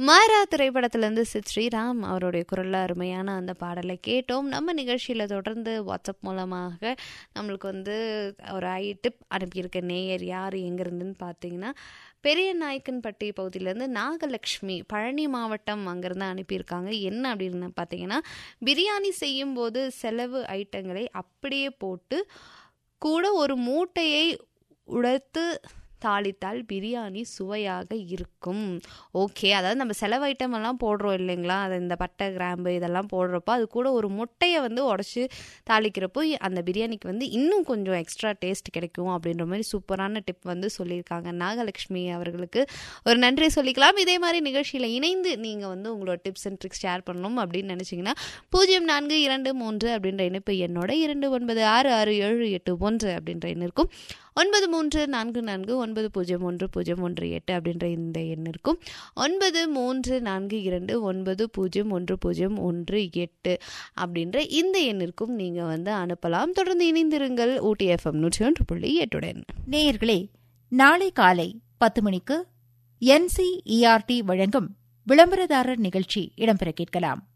மாறா திரைப்படத்திலிருந்து சித் ஸ்ரீராம் அவருடைய குரல்ல அருமையான அந்த பாடலை கேட்டோம் நம்ம நிகழ்ச்சியில் தொடர்ந்து வாட்ஸ்அப் மூலமாக நம்மளுக்கு வந்து ஒரு ஐ டிப் அனுப்பியிருக்க நேயர் யார் எங்கேருந்துன்னு பார்த்தீங்கன்னா பெரிய நாயக்கன்பட்டி பகுதியிலேருந்து நாகலக்ஷ்மி பழனி மாவட்டம் அங்கேருந்து அனுப்பியிருக்காங்க என்ன அப்படின்னு பார்த்தீங்கன்னா பிரியாணி செய்யும்போது செலவு ஐட்டங்களை அப்படியே போட்டு கூட ஒரு மூட்டையை உடைத்து தாளித்தால் பிரியாணி சுவையாக இருக்கும் ஓகே அதாவது நம்ம செலவு ஐட்டம் எல்லாம் போடுறோம் இல்லைங்களா அது இந்த பட்டை கிராம்பு இதெல்லாம் போடுறப்போ அது கூட ஒரு முட்டையை வந்து உடச்சி தாளிக்கிறப்போ அந்த பிரியாணிக்கு வந்து இன்னும் கொஞ்சம் எக்ஸ்ட்ரா டேஸ்ட் கிடைக்கும் அப்படின்ற மாதிரி சூப்பரான டிப் வந்து சொல்லியிருக்காங்க நாகலட்சுமி அவர்களுக்கு ஒரு நன்றி சொல்லிக்கலாம் இதே மாதிரி நிகழ்ச்சியில் இணைந்து நீங்கள் வந்து உங்களோட டிப்ஸ் அண்ட் ட்ரிக்ஸ் ஷேர் பண்ணணும் அப்படின்னு நினச்சிங்கன்னா பூஜ்ஜியம் நான்கு இரண்டு மூன்று அப்படின்ற இணைப்பு என்னோட இரண்டு ஒன்பது ஆறு ஆறு ஏழு எட்டு ஒன்று அப்படின்ற எண் இருக்கும் ஒன்பது மூன்று நான்கு நான்கு ஒன்பது பூஜ்ஜியம் ஒன்று பூஜ்ஜியம் ஒன்று எட்டு அப்படின்ற இந்த எண் இருக்கும் ஒன்பது மூன்று நான்கு இரண்டு ஒன்பது பூஜ்ஜியம் ஒன்று பூஜ்ஜியம் ஒன்று எட்டு அப்படின்ற இந்த எண்ணிற்கும் நீங்கள் வந்து அனுப்பலாம் தொடர்ந்து இணைந்திருங்கள் ஊட்டி எஃப்எம் நூற்றி ஒன்று புள்ளி எட்டுடன் நேயர்களே நாளை காலை பத்து மணிக்கு என்சிஇஆர்டி வழங்கும் விளம்பரதாரர் நிகழ்ச்சி இடம்பெற கேட்கலாம்